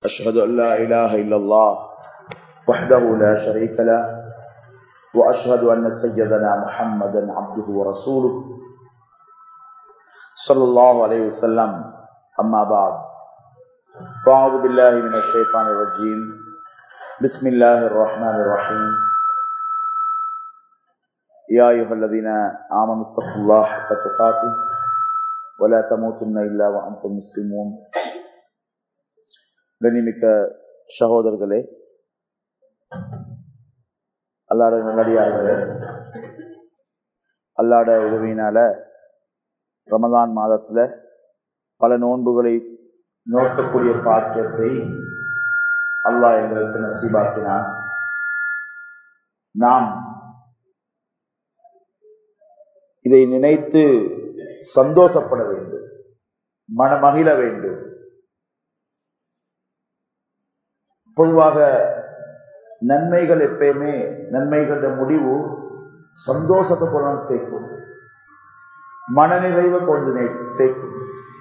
أشهد أن لا إله إلا الله وحده لا شريك له وأشهد أن سيدنا محمدا عبده ورسوله صلى الله عليه وسلم أما بعد فأعوذ بالله من الشيطان الرجيم بسم الله الرحمن الرحيم يا أيها الذين آمنوا اتقوا الله حق تقاته ولا تموتن إلا وأنتم مسلمون கண்ணிமிக்க சகோதரர்களே அல்லாட நல்லடியார்களே அல்லாட உதவியினால ரமதான் மாதத்துல பல நோன்புகளை நோக்கக்கூடிய பாக்கியத்தை அல்லாஹ் எங்களுக்கு நசீபாக்கினான் நாம் இதை நினைத்து சந்தோஷப்பட வேண்டும் மனமகிழ வேண்டும் பொதுவாக நன்மைகள் எப்பயுமே நன்மைகள முடிவு சந்தோஷத்தை கொண்டு சேர்க்கும் மனநிறைவை கொண்டு சேர்க்கும்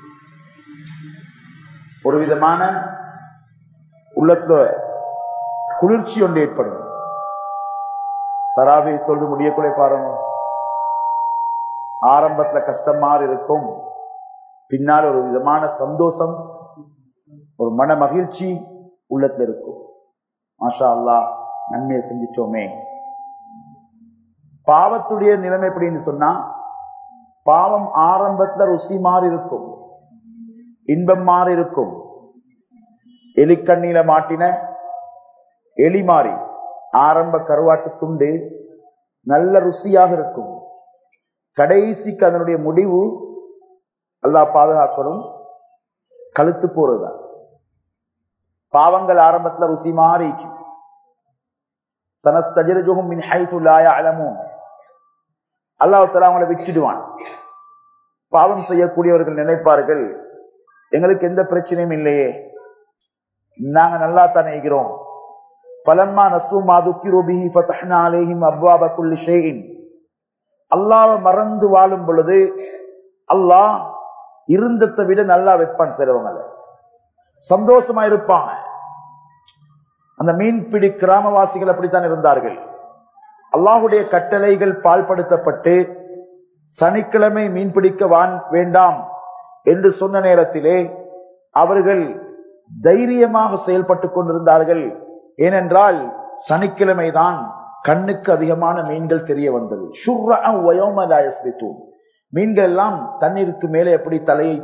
ஒரு விதமான உள்ளத்துல குளிர்ச்சி ஒன்று ஏற்படும் தராவை தொழுது முடியக்கூட பாருங்க ஆரம்பத்துல கஷ்டமா இருக்கும் பின்னால் ஒரு விதமான சந்தோஷம் ஒரு மன மகிழ்ச்சி உள்ளத்துல இருக்கும் மாஷா அல்லா நன்மையை செஞ்சிட்டோமே பாவத்துடைய நிலைமை எப்படின்னு சொன்னா பாவம் ஆரம்பத்துல ருசி மாறி இருக்கும் இன்பம் மாறி இருக்கும் எலிக்கண்ணில மாட்டின எலி மாறி ஆரம்ப கருவாட்டு துண்டு நல்ல ருசியாக இருக்கும் கடைசிக்கு அதனுடைய முடிவு அல்லா பாதுகாக்கணும் கழுத்து போறதுதான் பாவங்கள் ஆரம்பத்துல ருசி மாறி சனஸ்தஜரஜுகும் மின் ஹைசு லா யஅலமூன் அல்லாஹ் தஆலா அவங்களை விட்டுடுவான் பாவம் செய்யக்கூடியவர்கள் நினைப்பார்கள் எங்களுக்கு எந்த பிரச்சனையும் இல்லையே நாங்க நல்லா தானே இருக்கிறோம் பலம்மா நசு மாதுக்கிரு பிஹி ஃபதஹ்னா அலைஹிம் அப்வாப குல்லி ஷைஇன் அல்லாஹ் மறந்து வாழும் பொழுது அல்லாஹ் இருந்தத்தை விட நல்லா வைப்பான் சிலவங்களை சந்தோஷமா இருப்பாங்க அந்த மீன்பிடி கிராமவாசிகள் அப்படித்தான் இருந்தார்கள் அல்லாஹுடைய கட்டளைகள் பால்படுத்தப்பட்டு சனிக்கிழமை மீன்பிடிக்க வான் வேண்டாம் என்று சொன்ன நேரத்திலே அவர்கள் தைரியமாக செயல்பட்டுக் கொண்டிருந்தார்கள் ஏனென்றால் சனிக்கிழமை தான் கண்ணுக்கு அதிகமான மீன்கள் தெரிய வந்தது மீன்கள் எல்லாம் தண்ணீருக்கு மேலே எப்படி தலையை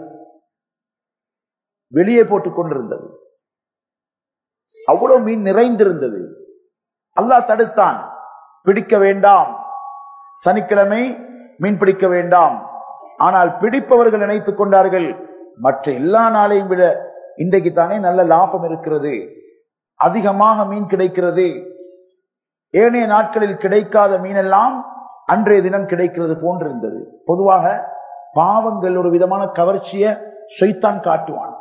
வெளியே போட்டுக் கொண்டிருந்தது அவ்வளவு மீன் நிறைந்திருந்தது அல்லாஹ் தடுத்தான் பிடிக்க வேண்டாம் சனிக்கிழமை மீன் பிடிக்க வேண்டாம் ஆனால் பிடிப்பவர்கள் நினைத்துக் கொண்டார்கள் மற்ற எல்லா நாளையும் விட இன்றைக்கு தானே நல்ல லாபம் இருக்கிறது அதிகமாக மீன் கிடைக்கிறது ஏனைய நாட்களில் கிடைக்காத மீனெல்லாம் அன்றைய தினம் கிடைக்கிறது போன்றிருந்தது பொதுவாக பாவங்கள் ஒரு விதமான கவர்ச்சிய ஷைத்தான் காட்டுவான்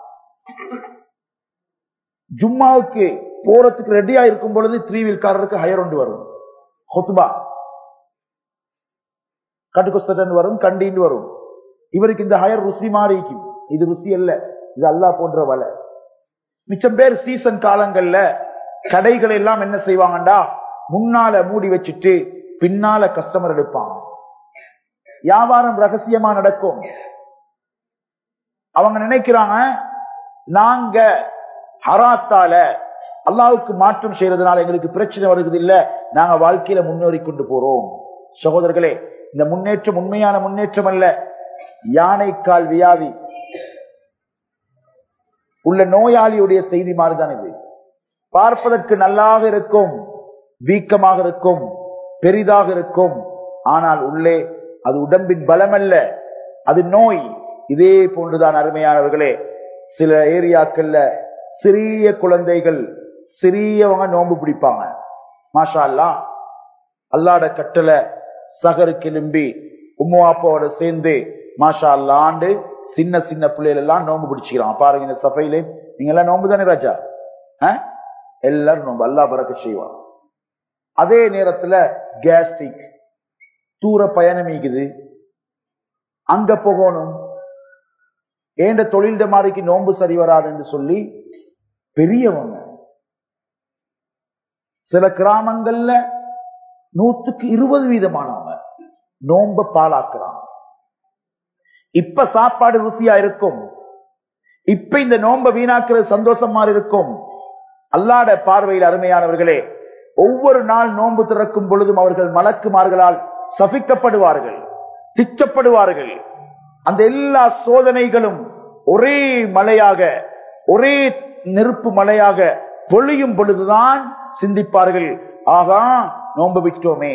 ஜும்மாவுக்கு போறதுக்கு ரெடியா இருக்கும் பொழுது த்ரீவீல்காரருக்கு ஹயர் ஒன்று வரும் ஹொத்துபா கட்டுக்குஸ்டன் வரும் கண்டின்னு வரும் இவருக்கு இந்த ஹயர் ருசி மாறிக்கும் இது ருசி அல்ல இது அல்லா போன்ற வலை மிச்சம் பேர் சீசன் காலங்கள்ல கடைகள் எல்லாம் என்ன செய்வாங்கண்டா முன்னால மூடி வச்சுட்டு பின்னால கஸ்டமர் எடுப்பாங்க வியாபாரம் ரகசியமா நடக்கும் அவங்க நினைக்கிறாங்க நாங்க ஹராத்தால அல்லாவுக்கு மாற்றம் செய்யறதுனால எங்களுக்கு பிரச்சனை வருகிறது இல்ல நாங்க வாழ்க்கையில முன்னேறி கொண்டு போறோம் சகோதரர்களே இந்த முன்னேற்றம் உண்மையான முன்னேற்றம் அல்ல யானைக்கால் வியாதி உள்ள நோயாளியுடைய செய்தி மாதிரிதான் இது பார்ப்பதற்கு நல்லாக இருக்கும் வீக்கமாக இருக்கும் பெரிதாக இருக்கும் ஆனால் உள்ளே அது உடம்பின் பலம் அல்ல அது நோய் இதே போன்றுதான் அருமையானவர்களே சில ஏரியாக்கள்ல சிறிய குழந்தைகள் சிறியவங்க நோன்பு பிடிப்பாங்க மாஷா அல்லா அல்லாட கட்டளை சகரு கிளம்பி உம்மாப்பாவோட சேர்ந்து மாஷா அல்லாண்டு சின்ன சின்ன பிள்ளைகள் எல்லாம் நோன்பு பிடிச்சிக்கிறான் பாருங்க இந்த சபையிலே நீங்க எல்லாம் நோன்பு தானே ராஜா எல்லாரும் நோன்பு அல்லா பறக்க செய்வான் அதே நேரத்துல கேஸ்ட்ரிக் தூர பயணம் ஈகுது அங்க போகணும் ஏண்ட தொழில் மாதிரிக்கு நோன்பு சரி வராது என்று சொல்லி பெரியவங்க சில கிராமங்கள்ல நூத்துக்கு இருபது வீதமானவங்க நோம்ப பாலாக்குறான் இப்ப சாப்பாடு ருசியா இருக்கும் இப்ப இந்த நோம்ப வீணாக்குறது சந்தோஷமா இருக்கும் அல்லாட பார்வையில் அருமையானவர்களே ஒவ்வொரு நாள் நோன்பு திறக்கும் பொழுதும் அவர்கள் மலக்குமார்களால் சபிக்கப்படுவார்கள் திச்சப்படுவார்கள் அந்த எல்லா சோதனைகளும் ஒரே மலையாக ஒரே நெருப்பு மலையாக பொழியும் பொழுதுதான் சிந்திப்பார்கள் ஆகா நோன்பு விட்டோமே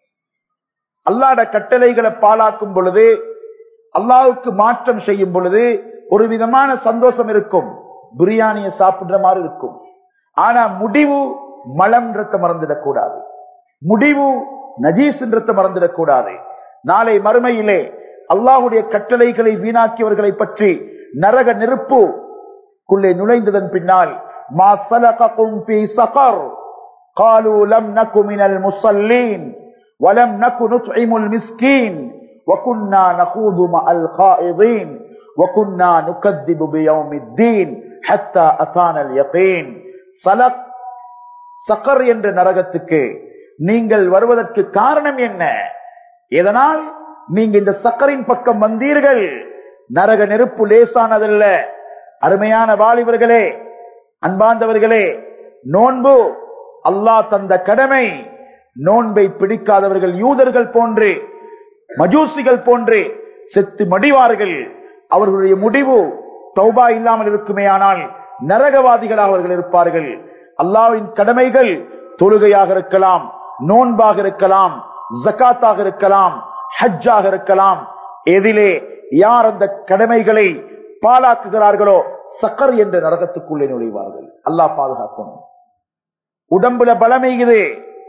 அல்லாட கட்டளைகளை பாலாக்கும் பொழுது அல்லாவுக்கு மாற்றம் செய்யும் பொழுது ஒரு விதமான சந்தோஷம் இருக்கும் பிரியாணியை சாப்பிடுற மாதிரி இருக்கும் ஆனா முடிவு மலம்ன்றத மறந்துடக்கூடாது முடிவு நஜீஸ்ன்றத மறந்துடக்கூடாது நாளை மறுமையிலே அல்லாஹுடைய கட்டளைகளை வீணாக்கியவர்களை பற்றி நரக நெருப்பு குள்ளே நுழைந்ததன் பின்னால் மா சலககும் ஃபீ சகர் قالوا لم نك من المصلين ولم نك نطعم المسكين وكنا نخوض مع الخائضين وكنا نكذب بيوم الدين حتى أتانا اليقين சலக் சகர் என்ற நரகத்துக்கு நீங்கள் வருவதற்கு காரணம் என்ன எதனால் நீங்க இந்த சக்கரின் பக்கம் வந்தீர்கள் நரக நெருப்பு லேசானதல்ல அருமையான வாலிபர்களே அன்பாந்தவர்களே நோன்பு அல்லாஹ் தந்த கடமை நோன்பை பிடிக்காதவர்கள் யூதர்கள் போன்று மஜூசிகள் போன்று செத்து மடிவார்கள் அவர்களுடைய முடிவு தௌபா இல்லாமல் இருக்குமே ஆனால் நரகவாதிகளாக அவர்கள் இருப்பார்கள் அல்லாவின் கடமைகள் தொழுகையாக இருக்கலாம் நோன்பாக இருக்கலாம் ஜக்காத்தாக இருக்கலாம் ஹஜ்ஜாக இருக்கலாம் எதிலே யார் அந்த கடமைகளை பாலாக்குகிறார்களோ சக்கர் என்ற நரகத்துக்குள்ளே நுழைவார்கள் அல்லாஹ் பாதுகாக்கணும் உடம்புல பலமீகுது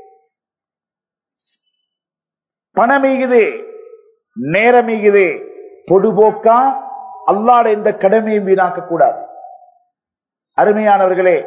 பணமீகுது நேரமீகுது பொடுபோக்கா அல்லாட இந்த கடமையும் வீணாக்க கூடாது அருமையானவர்களே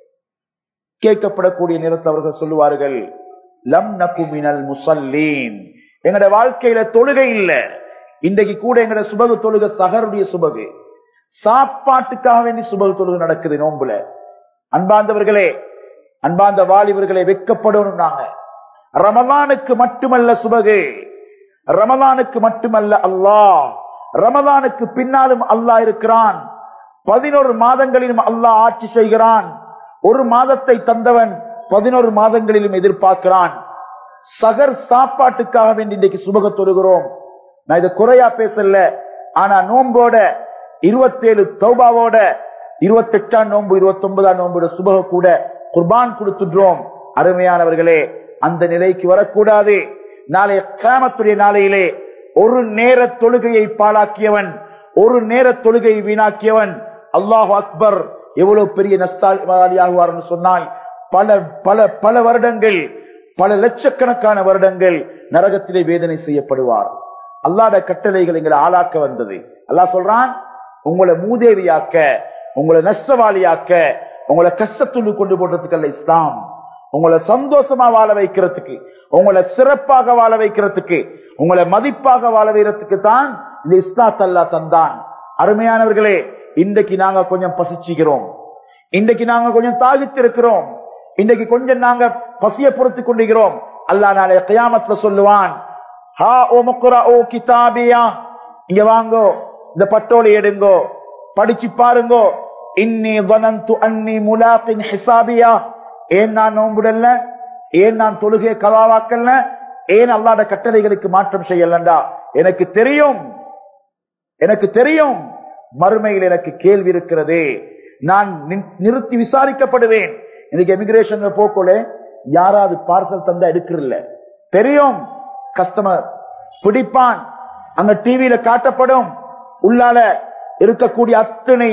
கேட்கப்படக்கூடிய நேரத்தில் அவர்கள் சொல்லுவார்கள் லம் நகுமினல் முசல்லீன் எங்கட வாழ்க்கையில தொழுகை இல்ல இன்றைக்கு கூட எங்கட சுபகு தொழுகை சகருடைய சுபகு சாப்பாட்டுக்காக வேண்டி சுபகு தொழுகை நடக்குது நோம்புல அன்பாந்தவர்களே அன்பாந்த வாலிபர்களை வெக்கப்படணும் நாங்க ரமலானுக்கு மட்டுமல்ல சுபகு ரமலானுக்கு மட்டுமல்ல அல்லாஹ் ரமலானுக்கு பின்னாலும் அல்லாஹ் இருக்கிறான் பதினோரு மாதங்களிலும் அல்லாஹ் ஆட்சி செய்கிறான் ஒரு மாதத்தை தந்தவன் பதினோரு மாதங்களிலும் எதிர்பார்க்கிறான் சகர் சாப்பாட்டுக்காக வேண்டி இன்றைக்கு சுபக தொழுகிறோம் நான் இதை குறையா பேசல ஆனா நோம்போட இருபத்தேழு தௌபாவோட இருபத்தி எட்டாம் நோன்பு இருபத்தி ஒன்பதாம் நோன்போட சுபக கூட குர்பான் கொடுத்துடுறோம் அருமையானவர்களே அந்த நிலைக்கு வரக்கூடாது நாளைய கிராமத்துடைய நாளையிலே ஒரு நேர தொழுகையை பாழாக்கியவன் ஒரு நேர தொழுகையை வீணாக்கியவன் அல்லாஹ் அக்பர் எவ்வளவு பெரிய நஸ்தாலியாகுவார் சொன்னால் பல பல பல வருடங்கள் பல லட்சக்கணக்கான வருடங்கள் நரகத்திலே வேதனை செய்யப்படுவார் அல்லாத கட்டளைகள் எங்களை ஆளாக்க வந்தது அல்லாஹ் சொல்றான் உங்களை மூதேவியாக்க உங்களை நஷ்டவாளியாக்க உங்களை கஷ்டத்துள்ளு கொண்டு போடுறதுக்கு அல்ல இஸ்லாம் உங்களை சந்தோஷமா வாழ வைக்கிறதுக்கு உங்களை சிறப்பாக வாழ வைக்கிறதுக்கு உங்களை மதிப்பாக வாழ வைக்கிறதுக்கு தான் இந்த இஸ்லாத் அல்லா தந்தான் அருமையானவர்களே இன்றைக்கு நாங்க கொஞ்சம் பசிச்சுக்கிறோம் இன்றைக்கு நாங்க கொஞ்சம் தாகித்திருக்கிறோம் இன்றைக்கு கொஞ்சம் நாங்க பசிய பொறுத்து கொண்டிருக்கிறோம் அல்லா நாளைய கயாமத்துல சொல்லுவான் ஹா ஓ முக்குரா ஓ கிதாபியா இங்க வாங்கோ இந்த பட்டோலை எடுங்கோ படிச்சு பாருங்கோ இன்னி வனந்து அன்னி முலாத்தின் ஹிசாபியா ஏன் நான் நோம்புடல்ல ஏன் நான் தொழுகை கலாவாக்கல்ல ஏன் அல்லாத கட்டளைகளுக்கு மாற்றம் செய்யலண்டா எனக்கு தெரியும் எனக்கு தெரியும் மறுமையில் எனக்கு கேள்வி இருக்கிறது நான் நிறுத்தி விசாரிக்கப்படுவேன் இன்னைக்கு எமிகிரேஷன் போக்கோல யாராவது பார்சல் தந்தா எடுக்கிறல்ல தெரியும் கஸ்டமர் பிடிப்பான் அங்க டிவியில காட்டப்படும் உள்ளால இருக்கக்கூடிய அத்தனை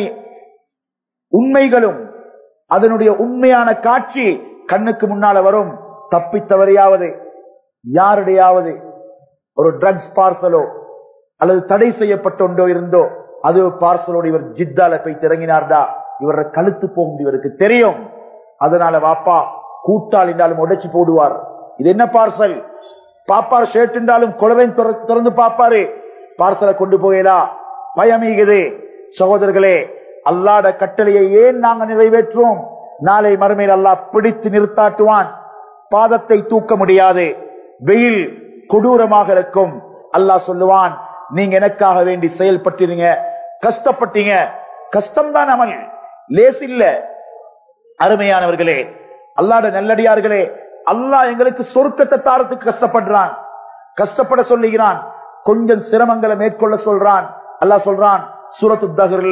உண்மைகளும் அதனுடைய உண்மையான காட்சி கண்ணுக்கு முன்னால வரும் தப்பித்தவரையாவது யாருடையாவது ஒரு ட்ரக்ஸ் பார்சலோ அல்லது தடை செய்யப்பட்ட ஒன்றோ இருந்தோ அது பார்சலோடு இவர் ஜித்தால போய் திறங்கினார்டா இவர கழுத்து போகும் இவருக்கு தெரியும் அதனால வாப்பா கூட்டால் என்றாலும் உடைச்சு போடுவார் இது என்ன பார்சல் பாப்பார் ஷர்ட் என்றாலும் குளரை திறந்து பாப்பாரு பார்சலை கொண்டு போயலா பயமீகுது சகோதரர்களே அல்லாட கட்டளையை ஏன் நாங்க நிறைவேற்றோம் நாளை மறுமையில் அல்லாஹ் பிடித்து நிறுத்தாட்டுவான் பாதத்தை தூக்க முடியாது வெயில் கொடூரமாக இருக்கும் அல்லாஹ் சொல்லுவான் நீங்க எனக்காக வேண்டி செயல்பட்டீங்க கஷ்டப்பட்டீங்க கஷ்டம்தான் அமல் லேஸ் இல்ல அருமையானவர்களே அல்லாட நல்லடியார்களே அல்லாஹ் எங்களுக்கு சொர்க்கத்தை தாரத்துக்கு கஷ்டப்படுறான் கஷ்டப்பட சொல்லுகிறான் கொஞ்சம் சிரமங்களை மேற்கொள்ள சொல்றான் அல்லாஹ் சொல்றான் சூரத்து தகர்ல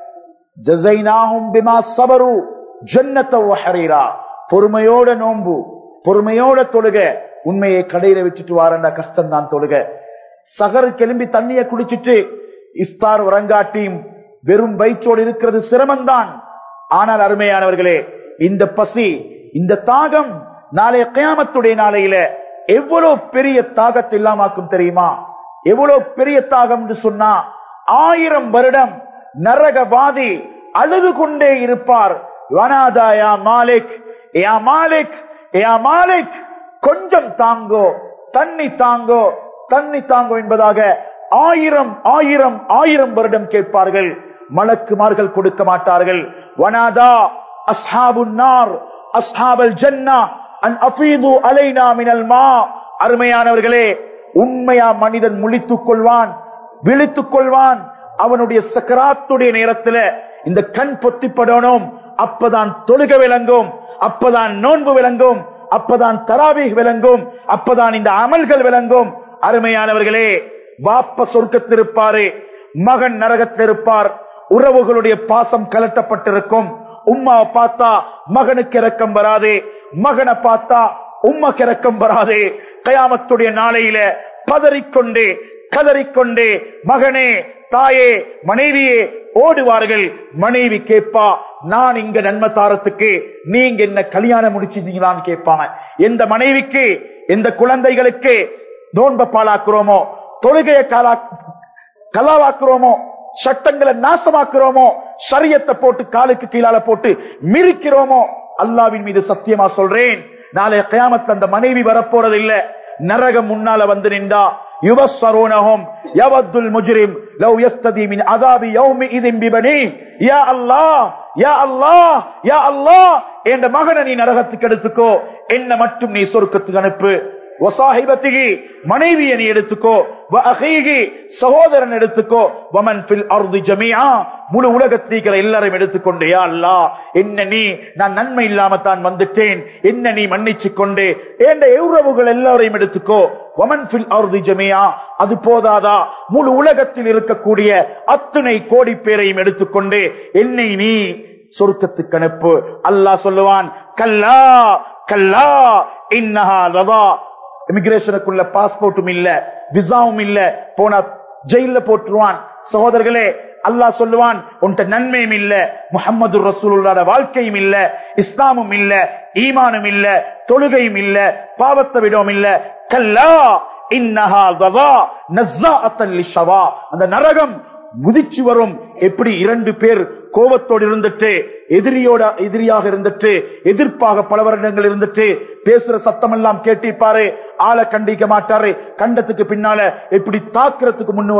ஜஸைனாஹும் பிமா சபரு ஜன்னத்த வஹரீரா பொறுமையோட நோன்பு பொறுமையோட தொழுக உண்மையை கடையில வச்சுட்டு வாரண்டா கஷ்டம் தான் தொழுக சகரு கிளம்பி தண்ணிய குடிச்சிட்டு இஃப்தார் உறங்காட்டியும் வெறும் வயிற்றோடு இருக்கிறது சிரமம்தான் ஆனால் அருமையானவர்களே இந்த பசி இந்த தாகம் நாளைய கயாமத்துடைய நாளையில எவ்வளவு பெரிய தாகத்தை இல்லாமாக்கும் தெரியுமா எவ்வளவு பெரிய தாகம் என்று சொன்னா ஆயிரம் வருடம் நரகவாதி அழுது கொண்டே இருப்பார் வனாதா யா மாலிக் யா மாலிக் யா மாலிக் கொஞ்சம் தாங்கோ தண்ணி தாங்கோ தண்ணி தாங்கோ என்பதாக ஆயிரம் ஆயிரம் ஆயிரம் வருடம் கேட்பார்கள் மலக்குமார்கள் கொடுக்க மாட்டார்கள் வனாதா அஸ்ஹாபுன் நார் அஸ்ஹாபல் ஜன்னா அன் அஃபீது அலைனா மினல் மா அருமையானவர்களே உண்மையா மனிதன் முழித்துக் கொள்வான் விழித்துக் கொள்வான் அவனுடைய சக்கராத்துடைய நேரத்துல இந்த கண் பொத்திப்படணும் அப்பதான் தொழுக விளங்கும் அப்பதான் நோன்பு விளங்கும் அப்பதான் தராவி விளங்கும் அப்பதான் இந்த அமல்கள் விளங்கும் அருமையானவர்களே வாப்ப சொர்க்கத்திருப்பாரு மகன் நரகத்திருப்பார் உறவுகளுடைய பாசம் கலட்டப்பட்டிருக்கும் உம்மாவை பார்த்தா மகனுக்கு இறக்கம் வராது மகனை பார்த்தா உம்மக்கு இறக்கம் வராது கயாமத்துடைய நாளையில பதறிக்கொண்டே கதறிக்கொண்டே மகனே தாயே மனைவியே ஓடுவார்கள் மனைவி கேட்பா நான் இங்க நன்மை தாரத்துக்கு நீங்க என்ன கல்யாணம் முடிச்சிருந்தீங்களான்னு கேட்பாங்க எந்த மனைவிக்கு எந்த குழந்தைகளுக்கு நோன்ப பாலாக்குறோமோ தொழுகையை காலா கலாவாக்குறோமோ சட்டங்களை நாசமாக்குறோமோ சரியத்தை போட்டு காலுக்கு கீழால போட்டு மிரிக்கிறோமோ அல்லாவின் மீது சத்தியமா சொல்றேன் நாளைய கயாமத்துல அந்த மனைவி வரப்போறது இல்ல நரகம் முன்னால வந்து நின்றா யுவஸ்வரோனஹும் யவத்துல் முஜ்ரிம் லவ் யஸ்ததி மின் அதாபி யௌமி இதின் பிபனி யா அல்லாஹ் யா அல்லாஹ் யா அல்லாஹ் என்ற மகனை நீ நரகத்துக்கு எடுத்துக்கோ என்ன மட்டும் நீ சொர்க்கத்துக்கு அனுப்பு வசாஹிபத்திகி மனைவியை நீ எடுத்துக்கோ வஅகீகி சகோதரன் எடுத்துக்கோ வமன் ஃபில் அர்தி ஜமீஆ முழு உலகத்தீக்கிற எல்லாரையும் எடுத்துக்கொண்டு யா அல்லாஹ் என்ன நீ நான் நன்மை இல்லாம தான் வந்துட்டேன் என்ன நீ மன்னிச்சு கொண்டு என்ற உறவுகள் எல்லாரையும் எடுத்துக்கோ வமன் ஃபில் அர்தி ஜமீஆ அது போதாதா முழு உலகத்தில் இருக்கக்கூடிய அத்துணை கோடி பேரையும் எடுத்துக்கொண்டு என்னை நீ சொர்க்கத்துக்கு அனுப்பு அல்லாஹ் சொல்லுவான் கல்லா கல்லா இன்னஹா லதா இமிகிரேஷனுக்குள்ள பாஸ்போர்ட்டும் இல்ல விசாவும் இல்ல போன ஜெயில போட்டுருவான் சகோதரர்களே அல்லாஹ் சொல்லுவான் உன்ட்ட நன்மையும் இல்ல முகமது ரசூலுல்லாட வாழ்க்கையும் இல்ல இஸ்லாமும் இல்ல ஈமானும் இல்ல தொழுகையும் இல்ல பாவத்தை விடவும் இல்ல கல்லா இன்னஹா ததா நஸ்ஸாஅத்தன் லிஷவா அந்த நரகம் முதிச்சு வரும் எப்படி இரண்டு பேர் கோபத்தோடு இருந்துட்டு எதிரியோட எதிரியாக இருந்துட்டு எதிர்ப்பாக பல வருடங்கள் இருந்துட்டு பேசுற சத்தம் எல்லாம் கேட்டிருப்பாரு ஆளை கண்டிக்க மாட்டாரு கண்டத்துக்கு பின்னால எப்படி தாக்குறதுக்கு முன்னு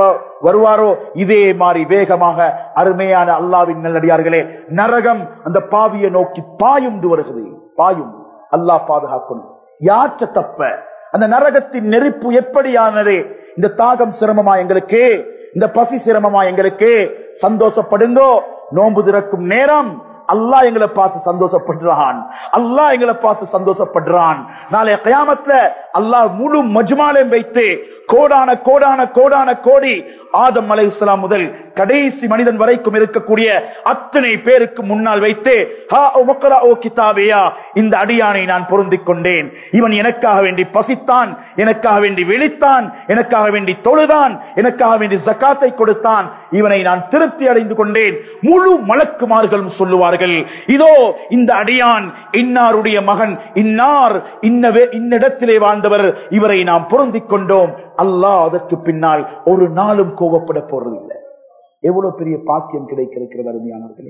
வருவாரோ இதே மாதிரி வேகமாக அருமையான அல்லாவின் நல்லடியார்களே நரகம் அந்த பாவியை நோக்கி பாயுண்டு வருகிறது பாயும் அல்லாஹ் பாதுகாக்கணும் யாற்ற தப்ப அந்த நரகத்தின் நெருப்பு எப்படியானது இந்த தாகம் சிரமமா எங்களுக்கு இந்த பசி சிரமமா எங்களுக்கு சந்தோஷப்படுங்கோ நோன்பு திறக்கும் நேரம் அல்லாஹ் எங்களை பார்த்து சந்தோஷப்படுறான் அல்லாஹ் எங்களை பார்த்து சந்தோஷப்படுறான் நாளைய கயாமத்துல அல்லாஹ் முழு மஜ்மாலையும் வைத்து கோடான கோடான கோடான கோடி ஆதம் அலை இஸ்லாம் முதல் கடைசி மனிதன் வரைக்கும் இருக்கக்கூடிய அத்தனை பேருக்கு முன்னால் வைத்து "ஹா உமக்ரா ஓ கிதாபியா இந்த அடியானை நான் பொருந்திக் கொண்டேன் இவன் எனக்காக வேண்டி பசித்தான் எனக்காக வேண்டி விழித்தான் எனக்காக வேண்டி தொழுதான் எனக்காக வேண்டி ஜக்காத்தை கொடுத்தான் இவனை நான் திருப்தி அடைந்து கொண்டேன் முழு மலக்குமார்களும் சொல்லுவார்கள் இதோ இந்த அடியான் இன்னாருடைய மகன் இன்னார் இன்னவே இன்னிடத்திலே வாழ்ந்தவர் இவரை நாம் பொருந்திக் கொண்டோம் அல்லாஹ் அதற்கு பின்னால் ஒரு நாளும் கோவப்பட போறதில்லை எவ்வளவு பெரிய பாக்கியம் கிடைக்கிறது அருமையானவர்களே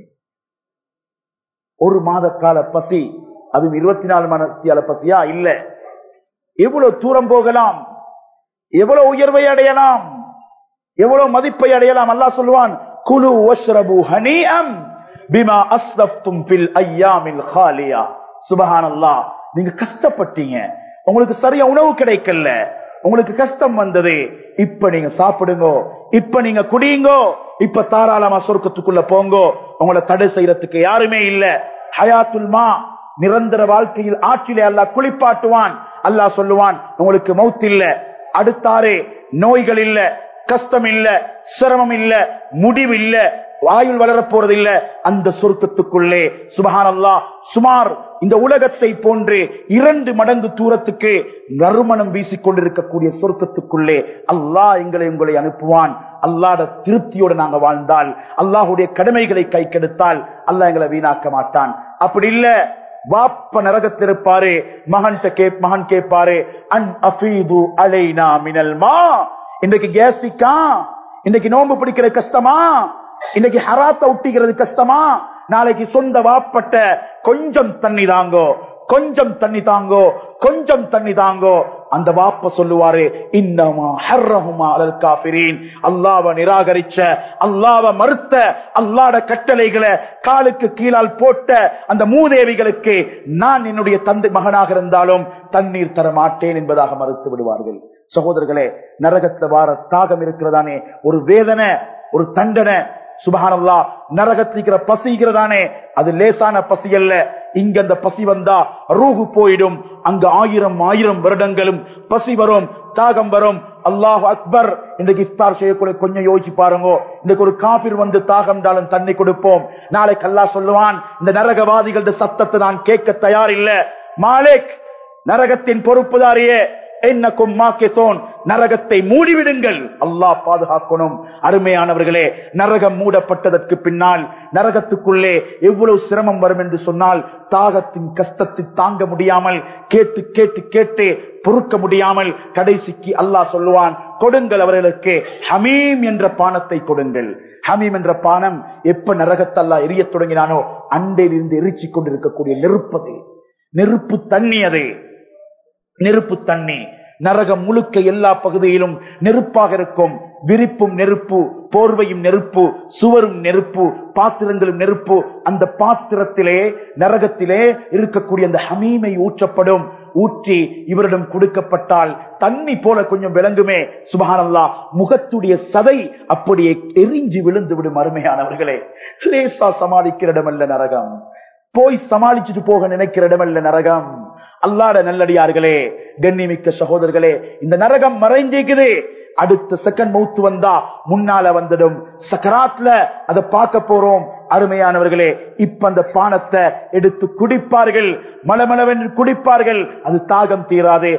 ஒரு மாத கால பசி அதுவும் இருபத்தி நாலு மணத்தியால பசியா இல்ல எவ்வளவு தூரம் போகலாம் எவ்வளவு உயர்வை அடையலாம் எவ்வளவு மதிப்பை அடையலாம் அல்லாஹ் சொல்லுவான் குலு வஷ்ரபு ஹனீஅம் பிமா அஸ்லஃப்தும் ஃபில் ஐயாமில் ஹாலியா சுபஹானல்லாஹ் நீங்க கஷ்டப்பட்டீங்க உங்களுக்கு சரியா உணவு கிடைக்கல உங்களுக்கு கஷ்டம் வந்தது இப்ப நீங்க சாப்பிடுங்க இப்ப நீங்க குடியுங்கோ இப்ப தாராளமா சொர்க்கத்துக்குள்ள போங்கோ உங்களை தடை செய்யறதுக்கு யாருமே இல்ல ஹயாத்துல் மா நிரந்தர வாழ்க்கையில் ஆற்றிலே அல்லாஹ் குளிப்பாட்டுவான் அல்லாஹ் சொல்லுவான் உங்களுக்கு மவுத் இல்ல அடுத்தாரே நோய்கள் இல்ல கஷ்டம் இல்ல சிரமம் இல்ல முடிவு இல்ல வாயுள் வளரப் போறது இல்ல அந்த சொர்க்கத்துக்குள்ளே சுபஹான் சுமார் இந்த உலகத்தை போன்று இரண்டு மடங்கு தூரத்துக்கு நறுமணம் வீசிக்கொண்டிருக்கக்கூடிய சொர்க்கத்துக்குள்ளே அல்லாஹ் எங்களை உங்களை அனுப்புவான் அல்லாட திருப்தியோடு நாங்க வாழ்ந்தால் அல்லாஹுடைய கடமைகளை கை கெடுத்தால் அல்லாஹ் எங்களை வீணாக்க மாட்டான் அப்படி இல்ல வாப்ப நரகத்திருப்பாரு மகன் கே மகன் கேட்பாரு அன் அஃபீது அலைனா மினல் மா இன்னைக்கு கேசிக்கா இன்னைக்கு நோம்பு பிடிக்கிற கஷ்டமா இன்னைக்கு ஹராத்த ஒட்டிக்கிறது கஷ்டமா நாளைக்கு சொந்த வாப்பட்ட கொஞ்சம் தண்ணி தாங்கோ கொஞ்சம் தண்ணி தாங்கோ கொஞ்சம் தண்ணி தாங்கோ அந்த வாப்ப சொல்லுவாரு இன்னமா ஹர்ரஹுமா அலல் காஃபிரீன் அல்லாஹ்வை நிராகரிச்ச அல்லாஹ்வை மறுத்த அல்லாஹ்ட கட்டளைகளை காலுக்கு கீழால் போட்ட அந்த மூதேவிகளுக்கு நான் என்னுடைய தந்தை மகனாக இருந்தாலும் தண்ணீர் தர மாட்டேன் என்பதாக மறுத்து விடுவார்கள் சகோதரர்களே நரகத்துல வார தாகம் இருக்கிறதானே ஒரு வேதனை ஒரு தண்டனை சுபஹானல்லா நரகத்திக்கிற பசிக்கிறதானே அது லேசான பசி அல்ல இங்க அந்த பசி வந்தா ரூஹு போயிடும் அங்க ஆயிரம் ஆயிரம் வருடங்களும் பசி வரும் தாகம் வரும் அல்லாஹ் அக்பர் இன்றைக்கு இஃப்தார் செய்யக்கூடிய கொஞ்சம் யோசிச்சு பாருங்க இன்றைக்கு ஒரு காபிர் வந்து தாகம்டாலும் தண்ணி கொடுப்போம் நாளைக்கு அல்லாஹ் சொல்லுவான் இந்த நரகவாதிகளோட சத்தத்தை நான் கேட்க தயார் இல்ல மாலிக் நரகத்தின் பொறுப்புதாரியே என்னக்கும் மாக்கேசோன் நரகத்தை மூடிவிடுங்கள் அல்லாஹ் பாதுகாக்கணும் அருமையானவர்களே நரகம் மூடப்பட்டதற்கு பின்னால் நரகத்துக்குள்ளே எவ்வளவு சிரமம் வரும் என்று சொன்னால் தாகத்தின் கஷ்டத்தை தாங்க முடியாமல் கேட்டு கேட்டு கேட்டு பொறுக்க முடியாமல் கடைசிக்கு அல்லாஹ் சொல்லுவான் கொடுங்கள் அவர்களுக்கு ஹமீம் என்ற பானத்தை கொடுங்கள் ஹமீம் என்ற பானம் எப்ப நரகத்தல்லா எரிய தொடங்கினானோ அண்டையிலிருந்து எரிச்சு கொண்டிருக்கக்கூடிய நெருப்பது நெருப்பு தண்ணி அது நெருப்பு தண்ணி நரகம் முழுக்க எல்லா பகுதியிலும் நெருப்பாக இருக்கும் விரிப்பும் நெருப்பு போர்வையும் நெருப்பு சுவரும் நெருப்பு பாத்திரங்களும் நெருப்பு அந்த பாத்திரத்திலே நரகத்திலே இருக்கக்கூடிய அந்த ஹமீமை ஊற்றப்படும் ஊற்றி இவரிடம் கொடுக்கப்பட்டால் தண்ணி போல கொஞ்சம் விளங்குமே சுபஹானல்லா முகத்துடைய சதை அப்படியே எரிஞ்சு விழுந்து விடும் அருமையானவர்களே லேசா சமாளிக்கிற இடமல்ல நரகம் போய் சமாளிச்சுட்டு போக நினைக்கிற இடமல்ல நரகம் அல்லாட நல்லடியார்களே கண்ணிமிக்க சகோதரர்களே இந்த நரகம் மறைஞ்சிக்குது அடுத்த செகண்ட் மவுத்து வந்தா முன்னால வந்துடும் சக்கராத்ல அதை பார்க்க போறோம் அருமையானவர்களே இப்ப அந்த பானத்தை எடுத்து குடிப்பார்கள் மலமளவென்று குடிப்பார்கள் அது தாகம் தீராதே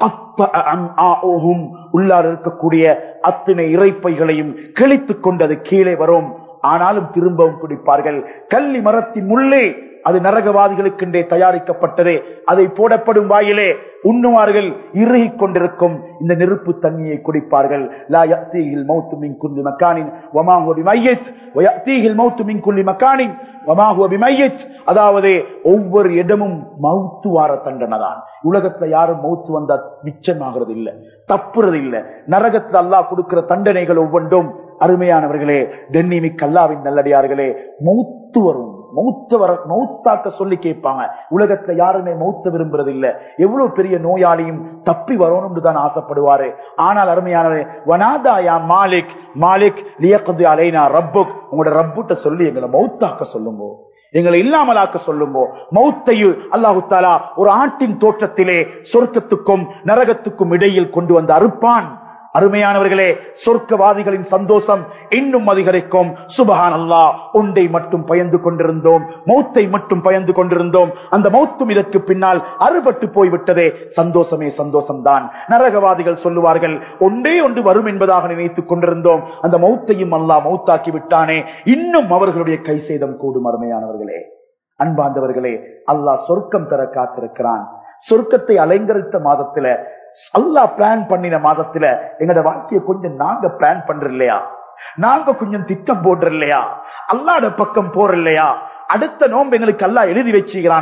உள்ளார் இருக்கக்கூடிய அத்தனை இறைப்பைகளையும் கிழித்துக் கொண்டு அது கீழே வரும் ஆனாலும் திரும்பவும் குடிப்பார்கள் கள்ளி மரத்தின் முள்ளே அது நரகவாதிகளுக்கென்றே தயாரிக்கப்பட்டது அதை போடப்படும் வாயிலே உண்ணுவார்கள் இறுகிக் கொண்டிருக்கும் இந்த நெருப்பு தண்ணியை குடிப்பார்கள் லா யத்தீஹில் மௌத்து மின் குல்லி மக்கானின் வமா ஹுவ பிமையித் வ யத்தீஹில் மௌத்து மின் குல்லி மக்கானின் வமா ஹுவ பிமையித் அதாவது ஒவ்வொரு இடமும் மௌத்து வார தண்டனை தான் உலகத்துல யாரும் மௌத்து வந்தா மிச்சமாகிறது இல்ல தப்புறது இல்ல நரகத்துல அல்லாஹ் கொடுக்கிற தண்டனைகள் ஒவ்வொன்றும் அருமையானவர்களே டென்னிமிக் அல்லாவின் நல்லடியார்களே மௌத்து வரும் மௌத்த வர மௌத்தாக்க சொல்லி கேட்பாங்க உலகத்துல யாருமே மௌத்த விரும்புறது இல்ல எவ்வளவு பெரிய நோயாளியும் தப்பி வரணும்னு தான் ஆசைப்படுவாரு ஆனால் அருமையானவரே வனாதா யா மாலிக் மாலிக் லியக்கது அலைனா ரப்புக் உங்களோட ரப்புட்ட சொல்லி எங்களை மௌத்தாக்க சொல்லுங்க எங்களை இல்லாமலாக்க சொல்லுங்க மௌத்தையு அல்லாஹு தாலா ஒரு ஆட்டின் தோற்றத்திலே சொர்க்கத்துக்கும் நரகத்துக்கும் இடையில் கொண்டு வந்து அறுப்பான் அருமையானவர்களே சொர்க்கவாதிகளின் சந்தோஷம் இன்னும் அதிகரிக்கும் சுபஹான் அல்லா உண்டை மட்டும் பயந்து கொண்டிருந்தோம் மௌத்தை மட்டும் பயந்து கொண்டிருந்தோம் அந்த மௌத்தும் இதற்கு பின்னால் அறுபட்டு போய்விட்டதே சந்தோஷமே சந்தோஷம்தான் நரகவாதிகள் சொல்லுவார்கள் ஒன்றே ஒன்று வரும் என்பதாக நினைத்துக் கொண்டிருந்தோம் அந்த மௌத்தையும் அல்லா மௌத்தாக்கி விட்டானே இன்னும் அவர்களுடைய கை சேதம் கூடும் அருமையானவர்களே அன்பாந்தவர்களே அல்லாஹ் சொர்க்கம் தர காத்திருக்கிறான் சொர்க்கத்தை அலங்கரித்த மாதத்துல அல்லா பிளான் பண்ணின மாதத்துல எங்களோட வாழ்க்கையை கொஞ்சம் நாங்க பிளான் பண்ற இல்லையா நாங்க கொஞ்சம் திட்டம் போடுற இல்லையா அல்லாட பக்கம் போற இல்லையா அடுத்த நோன்பு எங்களுக்கு அல்லா எழுதி வச்சுக்கிறானா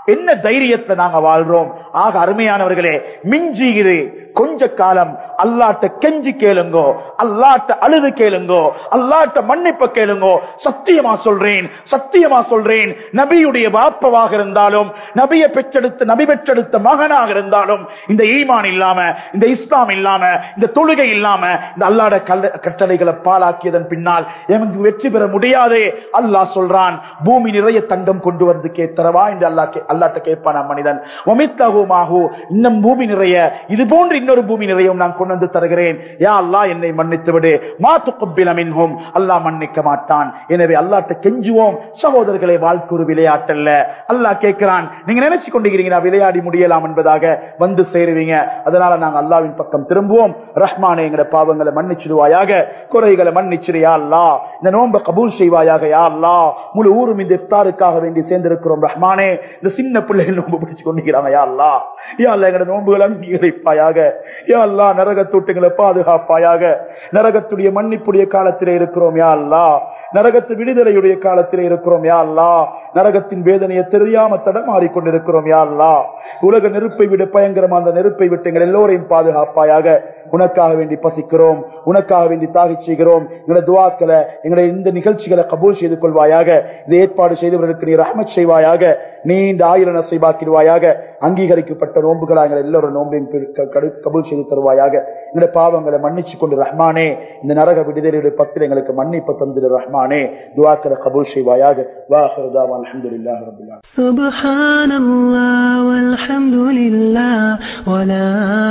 என்ன தைரியத்தை நாங்க வாழ்றோம் ஆக அருமையானவர்களே மிஞ்சிகுது கொஞ்ச காலம் அல்லாட்ட கெஞ்சி கேளுங்கோ அல்லாட்ட அழுது கேளுங்கோ அல்லாட்ட மன்னிப்ப கேளுங்கோ சத்தியமா சொல்றேன் சத்தியமா சொல்றேன் நபியுடைய வாப்பவாக இருந்தாலும் நபியை பெற்றெடுத்த நபி பெற்றெடுத்த மகனாக இருந்தாலும் இந்த ஈமான் இல்லாம இந்த இஸ்லாம் இல்லாம இந்த தொழுகை இல்லாம இந்த அல்லாட கல்ல- கட்டளைகளை பாலாக்கியதன் பின்னால் எமக்கு வெற்றி பெற முடியாது அல்லாஹ் சொல்றான் பூமி நிறைய தங்கம் கொண்டு வந்து கேத்தரவா என்று அல்லாஹ் கே- அல்லாட்ட கேட்பான மனிதன் ஒமித்தகுமாகு இன்னும் பூமி நிறைய இது போன்று இன்னொரு பூமி நிறையும் நான் கொண்டு வந்து தருகிறேன் யா அல்லாஹ் என்னை மன்னித்து விடு மாத்து குப்பிலமின்ஹும் அல்லாஹ் மன்னிக்க மாட்டான் எனவே அல்லாட்ட கெஞ்சுவோம் சகோதரர்களை வாழ்க்கை ஒரு விளையாட்டல்ல அல்லாஹ் கேட்கிறான் நீங்க நினைச்சு கொண்டிருக்கிறீங்க நான் விளையாடி முடியலாம் என்பதாக வந்து சேருவீங்க அதனால நாங்க அல்லாவின் பக்கம் திரும்புவோம் ரஹ்மானே எங்கட பாவங்களை மன்னிச்சிடுவாயாக குறைகளை மன்னிச்சிரியா அல்லா இந்த நோன்பை கபூல் செய்வாயாக யா அல்லா முழு ஊரும் இந்த இஃப்தாருக்காக வேண்டி சேர்ந்திருக்கிறோம் ரஹ்மானே இந்த சின்ன பிள்ளைகள் நோன்பு பிடிச்சு கொண்டிருக்கிறாங்க யா அல்லா யா அல்லா எங்கட நோன்புகள் அங்கீகரிப்பாயாக யா அல்லா நரகத்தூட்டுங்களை பாதுகாப்பாயாக நரகத்துடைய மன்னிப்புடைய காலத்திலே இருக்கிறோம் யா அல்லா நரகத்து விடுதலையுடைய காலத்திலே இருக்கிறோம் யா அல்லா நரகத்தின் வேதனையை தெரியாம தடமாறி கொண்டிருக்கிறோம் யா அல்லா உலக நெருப்பை விட பயங்கரமா அந்த நெருப்பை விட்டு எங்கள் எல்லோரையும் பாதுகாப்பாயாக உனக்காக வேண்டி பசிக்கிறோம் உனக்காக வேண்டி தாகி செய்கிறோம் எங்களை துவாக்களை எங்களுடைய இந்த நிகழ்ச்சிகளை கபூல் செய்து கொள்வாயாக இதை ஏற்பாடு செய்தவர்களுக்கு நீ ரஹ்மத் செய்வாயாக நீண்ட ஆயிரம் நசைபாக்கிடுவாயாக அங்கீகரிக்கப்பட்ட நோன்புகளாக எங்கள் எல்லோரும் நோன்பையும் பெரு- க- கடு- கபூல் செய்து தருவாயாக எங்களுடைய பாவங்களை மன்னிச்சு கொண்டு ரஹ்மானே இந்த நரக விடுதலையுடைய பத்தில் எங்களுக்கு மன்னிப்பு தந்திரு ரஹ்மானே துவாக்களை கபூல் செய்வாயாக வாஹர்தாவா அல்ஹம்துலில்லாஹி ரப்பில் ஆலமீன் سبحان الله والحمد لله ولا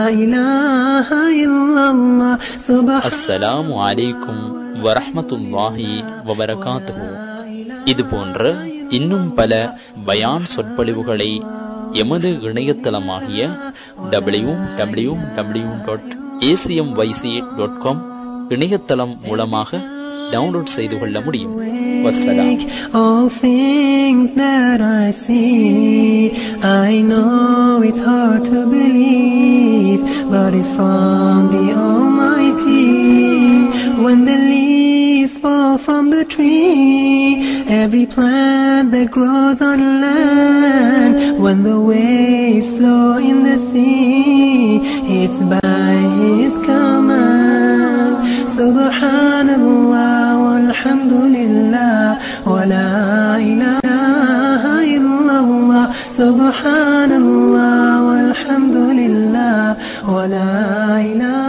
إله إلا الله سبحان அஸ்ஸலாமு அலைக்கும் வரஹ்மத்துல்லாஹி வபரகாத்துஹு இது போன்ற இன்னும் பல பயான் சொற்பொழிவுகளை எமது இணையதளமாகிய W W W dot ACM YC dot com இணையதளம் மூலமாக டவுன்லோட் செய்து கொள்ள முடியும் வஸ்ஸலாம் All things that I see, I know it's hard to believe, but it's from the Almighty. When the leaves fall from the tree, every plant that grows on land, when the waves flow in the sea, it's by His command. Subhanallah walhamdulillah wa la ilaha illallah. Subhanallah walhamdulillah wa la ilaha